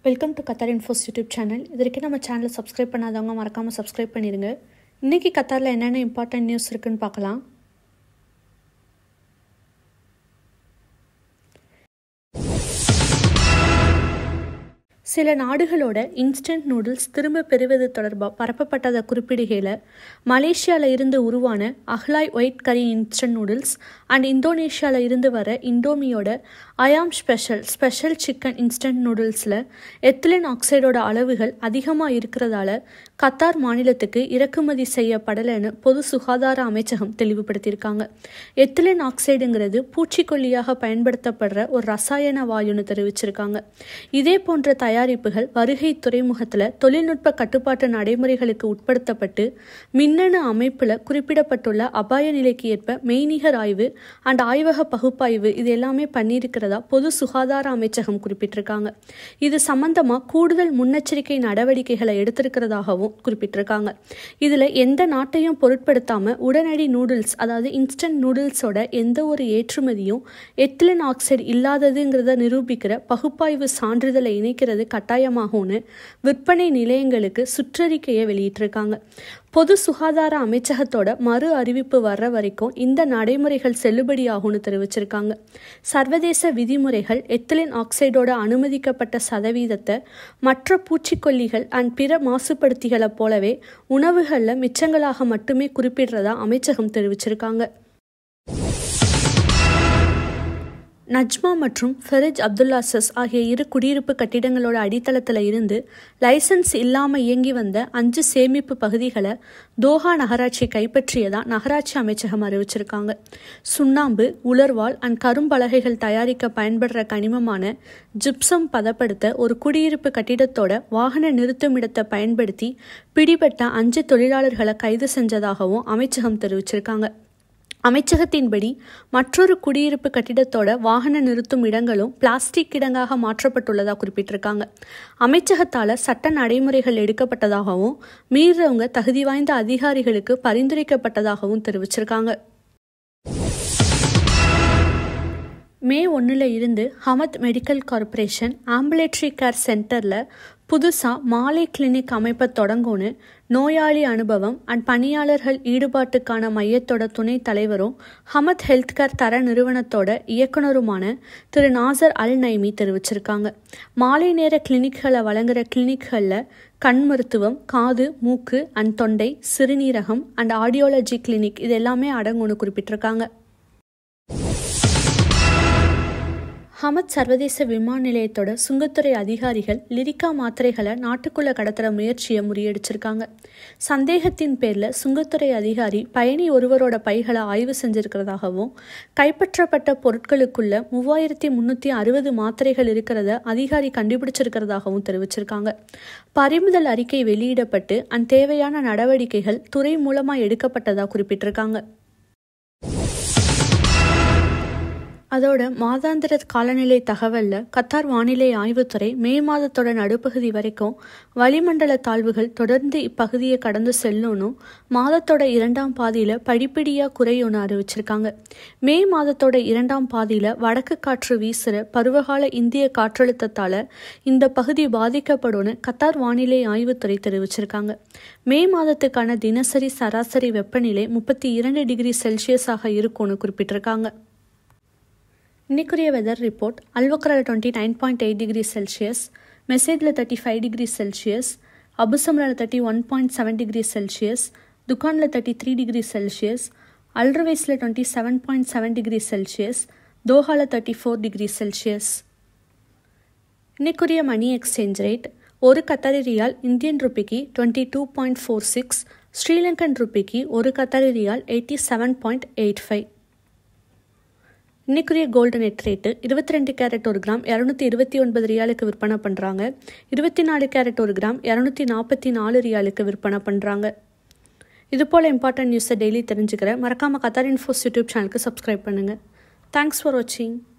welcome to Qatar infos YouTube channel இது வரைக்கும் நம்ம சேனலை சப்ஸ்கிரைப் பண்ணாதவங்க மறக்காமல் சப்ஸ்கிரைப் பண்ணிடுங்க இன்றைக்கி கத்தாரில் என்னென்ன இம்பார்ட்டன்ட் நியூஸ் இருக்குன்னு பார்க்கலாம் சில நாடுகளோட இன்ஸ்டன்ட் நூடுல்ஸ் திரும்ப பெறுவது தொடர்பாக பரப்பப்பட்டதை குறிப்பிடுகையில் மலேசியாவில் இருந்து உருவான Ah Lai white curry instant noodles and இந்தோனேஷியாவில் இருந்து வர இண்டோமியோட Ayam special special chicken instant நூடுல்ஸில் எத்திலின் ஆக்சைடோட அளவுகள் அதிகமாக இருக்கிறதால கத்தார் மாநிலத்துக்கு இறக்குமதி செய்யப்படலைன்னு பொது சுகாதார அமைச்சகம் தெளிவுபடுத்தியிருக்காங்க எத்திலின் ஆக்சைடுங்கிறது பூச்சிக்கொல்லியாக பயன்படுத்தப்படுற ஒரு ரசாயன வாயுன்னு தெரிவிச்சிருக்காங்க இதே போன்ற தயாரிப்புகள் வருகை துறைமுகத்தில் தொழில்நுட்ப கட்டுப்பாட்டு நடைமுறைகளுக்கு உட்படுத்தப்பட்டு மின்னணு அமைப்பில் குறிப்பிடப்பட்டுள்ள அபாய நிலைக்கு ஏற்ப மெய்நிகர் ஆய்வு அண்ட் ஆய்வக பகுப்பாய்வு இது எல்லாமே பண்ணியிருக்கிறதா பொது சுகாதார அமைச்சகம் குறிப்பிட்டிருக்காங்க இது சம்பந்தமாக கூடுதல் முன்னெச்சரிக்கை நடவடிக்கைகளை எடுத்திருக்கிறதாகவும் குறிப்பிட்டிருக்காங்க இதில் எந்த நாட்டையும் பொருட்படுத்தாமல் உடனடி நூடுல்ஸ் அதாவது இன்ஸ்டன்ட் நூடுல்ஸோட எந்த ஒரு ஏற்றுமதியும் எத்திலின் ஆக்சைடு இல்லாததுங்கிறத நிரூபிக்கிற பகுப்பாய்வு சான்றிதழை இணைக்கிறது கட்டாயமாகும்னு விற்பனை நிலையங்களுக்கு சுற்றறிக்கையை வெளியிட்டிருக்காங்க பொது சுகாதார அமைச்சகத்தோட மறு அறிவிப்பு வர்ற வரைக்கும் இந்த நடைமுறைகள் செல்லுபடியாகும்னு தெரிவிச்சிருக்காங்க சர்வதேச விதிமுறைகள் எத்திலின் ஆக்சைடோட அனுமதிக்கப்பட்ட சதவீதத்தை மற்ற பூச்சிக்கொல்லிகள் அண்ட் பிற மாசுபடுத்திகளை போலவே உணவுகளில் மிச்சங்களாக மட்டுமே குறிப்பிடுறதா அமைச்சகம் தெரிவிச்சிருக்காங்க நஜ்மா மற்றும் ஃபெரிஜ் அப்துல்லாசஸ் ஆகிய இரு குடியிருப்பு கட்டிடங்களோட அடித்தளத்தில் இருந்து லைசன்ஸ் இல்லாமல் இயங்கி வந்த அஞ்சு சேமிப்பு பகுதிகளை தோஹா நகராட்சி கைப்பற்றியதா நகராட்சி அமைச்சகம் அறிவிச்சிருக்காங்க சுண்ணாம்பு உலர்வால் அண்ட் கரும்பலகைகள் தயாரிக்க பயன்படுற கனிமமான ஜிப்சம் பதப்படுத்த ஒரு குடியிருப்பு கட்டிடத்தோட வாகன நிறுத்துமிடத்தை பயன்படுத்தி பிடிபட்ட அஞ்சு தொழிலாளர்களை கைது செஞ்சதாகவும் அமைச்சகம் தெரிவிச்சிருக்காங்க அமைச்சகத்தின்படி மற்றொரு குடியிருப்பு கட்டிடத்தோட வாகன நிறுத்தும் இடங்களும் பிளாஸ்டிக் இடங்காக மாற்றப்பட்டுள்ளதாக குறிப்பிட்டிருக்காங்க அமைச்சகத்தால் சட்ட நடைமுறைகள் எடுக்கப்பட்டதாகவும் மீறவங்க தகுதி வாய்ந்த அதிகாரிகளுக்கு பரிந்துரைக்கப்பட்டதாகவும் தெரிவிச்சிருக்காங்க மே ஒன்றில் இருந்து Hamad medical corporation ambulatory care சென்டரில் புதுசாக மாலை கிளினிக் அமைப்பை தொடங்கும்னு நோயாளி அனுபவம் அண்ட் பணியாளர்கள் ஈடுபாட்டுக்கான மையத்தோட துணைத் தலைவரும் ஹமத் ஹெல்த் கேர் தர நிறுவனத்தோட இயக்குனருமான திரு நாசர் அல் நைமி தெரிவிச்சிருக்காங்க மாலை நேர கிளினிக்களை வழங்குகிற கிளினிக்களில் கண் மருத்துவம் காது மூக்கு அண்ட் தொண்டை சிறுநீரகம் அண்ட் ஆடியோலஜி கிளினிக் இது எல்லாமே அடங்கும்னு குறிப்பிட்டிருக்காங்க ஹமத் சர்வதேச விமான நிலையத்தோட சுங்கத்துறை அதிகாரிகள் லிரிக்கா மாத்திரைகளை நாட்டுக்குள்ளே கடத்துகிற முயற்சியை முறியடிச்சிருக்காங்க சந்தேகத்தின் பேரில் சுங்கத்துறை அதிகாரி பயணி ஒருவரோட பைகளை ஆய்வு செஞ்சிருக்கிறதாகவும் கைப்பற்றப்பட்ட பொருட்களுக்குள்ள மூவாயிரத்தி முந்நூற்றி அறுபது மாத்திரைகள் இருக்கிறத அதிகாரி கண்டுபிடிச்சிருக்கிறதாகவும் தெரிவிச்சிருக்காங்க பறிமுதல் அறிக்கை வெளியிடப்பட்டு அந் தேவையான நடவடிக்கைகள் துறை மூலமாக எடுக்கப்பட்டதாக குறிப்பிட்டிருக்காங்க அதோட மாதாந்திர காலநிலை தகவலில் கத்தார் வானிலை ஆய்வுத்துறை மே மாதத்தோட நடுப்பகுதி வரைக்கும் வளிமண்டல தாழ்வுகள் தொடர்ந்து இப்பகுதியை கடந்து செல்லணும் மாதத்தோட இரண்டாம் பாதியில் படிப்படியாக குறையும்னு அறிவிச்சிருக்காங்க மே மாதத்தோட இரண்டாம் பாதியில் வடக்கு காற்று வீசுகிற பருவகால இந்திய காற்றழுத்தத்தால் இந்த பகுதி பாதிக்கப்படும்னு கத்தார் வானிலை ஆய்வுத்துறை தெரிவிச்சிருக்காங்க மே மாதத்துக்கான தினசரி சராசரி வெப்பநிலை முப்பத்தி இரண்டு டிகிரி செல்சியஸாக இருக்கும்னு குறிப்பிட்டிருக்காங்க இன்னைக்குரிய வெதர் ரிப்போர்ட் அல்வக்ரால twenty nine point eight degree celsius மெசேஜில் தேர்ட்டி ஃபைவ் டிகிரி செல்சியஸ் அபுசமில் thirty one point seven degree celsius துக்கானில் தேர்ட்டி த்ரீ டிகிரி செல்சியஸ் அல்ட்ரவைஸில் twenty seven point seven degree celsius தோஹாவில் தேர்ட்டி ஃபோர் டிகிரி செல்சியஸ் இன்னைக்குரிய money exchange rate ஒரு Qatari riyal Indian ருப்பிக்கு twenty two point four six ஸ்ரீலங்கன் Lankan ஒரு Qatari riyal eighty seven point eight five இன்னைக்குரிய gold net rate இருபத்தி ரெண்டு carrot ஒரு கிராம் இரநூத்தி இருபத்தி ஒன்பது ரியாலுக்கு விற்பனை பண்ணுறாங்க இருபத்தி நாலு கேரட் ஒரு கிராம் இரநூத்தி நாற்பத்தி நாலு ரியாலுக்கு விற்பனை பண்ணுறாங்க இது போல் இம்பார்ட்டன்ட் நியூஸை டெய்லி தெரிஞ்சுக்கிற மறக்காமல் கத்தார் இன்ஃபோஸ் யூடியூப் சேனலுக்கு சப்ஸ்கிரைப் பண்ணுங்கள் தேங்க்ஸ் ஃபார் வாட்சிங்